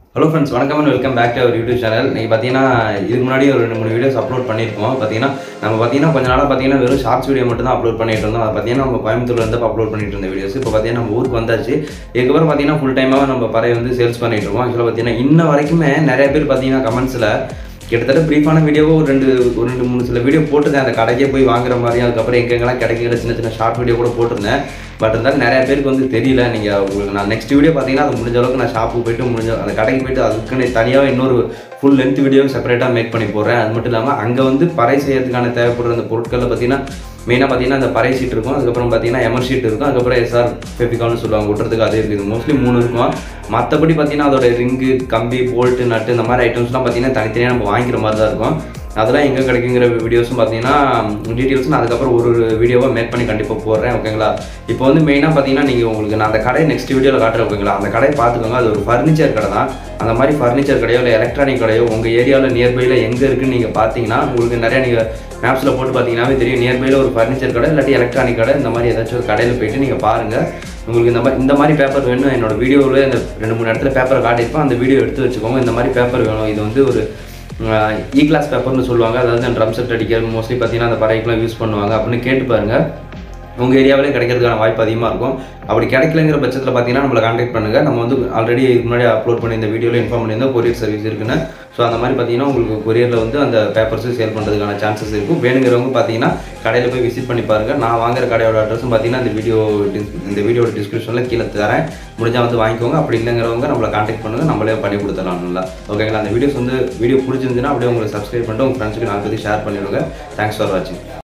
hello friends வணக்கம் and welcome back to our YouTube channel நீங்கள் பார்த்தீங்கன்னா இதுக்கு முன்னாடி ஒரு ரெண்டு மூணு வீடியோஸ் அப்லோட் பண்ணியிருக்கோம் பார்த்தீங்கன்னா நம்ம பார்த்தீங்கன்னா கொஞ்ச நாளாக பார்த்தீங்கன்னா வெறும் ஷார்ட்ஸ் வீடியோ மட்டும் தான் அப்லோட் பண்ணிட்டு இருந்தோம் அதை பார்த்தீங்கன்னா நம்ம கோயம்புத்தூர்ல இருந்து அப்லோட் பண்ணிட்டு இருந்த வீடியோஸ் இப்போ பார்த்தீங்கன்னா நம்ம ஊருக்கு வந்தாச்சு இதுக்கப்புறம் பார்த்தீங்கன்னா ஃபுல் டைமாக நம்ம பறைய வந்து சேல்ஸ் பண்ணிட்டு இருக்கோம் ஆக்சுவலாக பார்த்தீங்கன்னா இன்ன வரைக்குமே நிறைய பேர் பார்த்தீங்கன்னா கமெண்ட்ஸில் கிட்டத்தட்ட ப்ரீஃபான வீடியோவோ ஒரு ரெண்டு ஒரு ரெண்டு மூணு சில வீடியோ போட்டிருந்தேன் அந்த கடைக்கே போய் வாங்குற மாதிரி அதுக்கப்புறம் எங்கெங்கெல்லாம் கிடைக்கிற சின்ன சின்ன ஷார்ட் வீடியோ கூட போட்டிருந்தேன் பட் இருந்தாலும் நிறைய பேருக்கு வந்து தெரியல நீங்கள் உங்களுக்கு நான் நெக்ஸ்ட் வீடியோ பார்த்தீங்கன்னா அது முடிஞ்ச அளவுக்கு நான் ஷாப்புக்கு போயிட்டு முடிஞ்ச அந்த கடைக்கு போயிட்டு அதுக்குன்னு தனியாக இன்னொரு ஃபுல் லென்த் வீடியோ செப்பரேட்டாக மேக் பண்ணி போடுறேன் அது மட்டும் இல்லாமல் அங்கே வந்து பறை செய்யறதுக்கான தேவைப்படுற அந்த பொருட்களில் பார்த்தீங்கன்னா மெயினாக பார்த்தீங்கன்னா அந்த பறை ஷீட் இருக்கும் அதுக்கப்புறம் பார்த்தீங்கன்னா எமர் ஷீட் இருக்கும் அதுக்கப்புறம் எஸ்ஆர் ஃபெபிகால்னு சொல்லுவாங்க ஒட்டுறதுக்கு அது இருக்குது மோஸ்ட்லி மூணு இருக்கும் மற்றபடி பார்த்தீங்கன்னா அதோட ரிங்கு கம்பி போல்ட்டு நட்டு இந்த மாதிரி ஐட்டம்ஸ்லாம் பார்த்தீங்கன்னா தனித்தனியாக நம்ம வாங்கிக்கிற மாதிரி தான் இருக்கும் அதெல்லாம் எங்கே கிடைக்குங்கிற வீடியோஸும் பார்த்தீங்கன்னா டீட்டெயில்ஸ் நான் அதுக்கப்புறம் ஒரு ஒரு வீடியோவாக மேக் பண்ணி கண்டிப்பாக போடுறேன் ஓகேங்களா இப்போ வந்து மெயினாக பார்த்தீங்கன்னா நீங்கள் உங்களுக்கு நான் அந்த கடை நெக்ஸ்ட் வீடியோவில் காட்டுறேன் ஓகேங்களா அந்த கடையை பார்த்துக்கோங்க அது ஒரு ஃபர்னிச்சர் கடை தான் அந்த மாதிரி ஃபர்னிச்சர் கடையோ இல்லை எலக்ட்ரானிக் கடையோ உங்கள் ஏரியாவில் நியர்பையில் எங்கே இருக்குன்னு நீங்கள் பார்த்தீங்கன்னா உங்களுக்கு நிறைய நீங்கள் மேப்ஸில் போட்டு பார்த்தீங்கன்னாவே தெரியும் நியர்பையில் ஒரு ஃபர்னிச்சர் கடை இல்லாட்டி எலக்ட்ரானிக் கடை இந்த மாதிரி ஏதாச்சும் ஒரு கடையில் போயிட்டு நீங்கள் பாருங்கள் உங்களுக்கு இந்த மாதிரி இந்த மாதிரி பேப்பர் வேணும் என்னோட வீடியோவில் இந்த ரெண்டு மூணு இடத்துல பேப்பரை காட்டியிருப்பேன் அந்த வீடியோ எடுத்து வச்சுக்கோங்க இந்த மாதிரி பேப்பர் வேணும் இது வந்து ஒரு இ கிளாஸ் பேப்பர்னு சொல்லுவாங்க அதாவது ட்ரம் செட் அடிக்க மோஸ்ட்லி பார்த்தீங்கன்னா அந்த பறைக்கெலாம் யூஸ் பண்ணுவாங்க அப்படின்னு கேட்டு பாருங்கள் உங்கள் ஏரியாவிலே கிடைக்கிறதுக்கான வாய்ப்பு அதிகமாக இருக்கும் அப்படி கிடைக்கலங்கிற பட்சத்தில் பார்த்தீங்கன்னா நம்மளை கான்டாக்ட் பண்ணுங்கள் நம்ம வந்து ஆல்ரெடி இதுக்கு முன்னாடி அப்லோட் பண்ணி இந்த வீடியோவில் இன்ஃபார்ம் பண்ணியிருந்தோம் கொரியர் சர்வீஸ் இருக்குன்னு ஸோ அந்த மாதிரி பார்த்தீங்கன்னா உங்களுக்கு கொரியரில் வந்து அந்த பேப்பர்ஸும் சேல் பண்ணுறதுக்கான சான்சஸ் இருக்கும் வேணுங்கிறவங்க பார்த்தீங்கன்னா கடையில் போய் விசிட் பண்ணி பாருங்கள் நான் வாங்குற கடையோட அட்ரஸும் பார்த்தீங்கன்னா இந்த வீடியோ இந்த வீடியோட டிஸ்கிரிப்ஷனில் கீழே தரேன் முடிஞ்சால் வந்து வாங்கிக்கோங்க அப்படி இல்லைங்கிறவங்க நம்மளை கான்டாக்ட் பண்ணுங்கள் நம்மளே பண்ணி கொடுத்துடலாம் நல்லா ஓகேங்களா அந்த வீடியோஸ் வந்து வீடியோ பிடிச்சிருந்துச்சுன்னா அப்படியே உங்களுக்கு சப்ஸ்கிரைப் பண்ணிட்டு உங்கள் ஃப்ரெண்ட்ஸுக்கு நான் பற்றி ஷேர் பண்ணிவிடுங்க தேங்க்ஸ் ஃபார் வாட்சிங்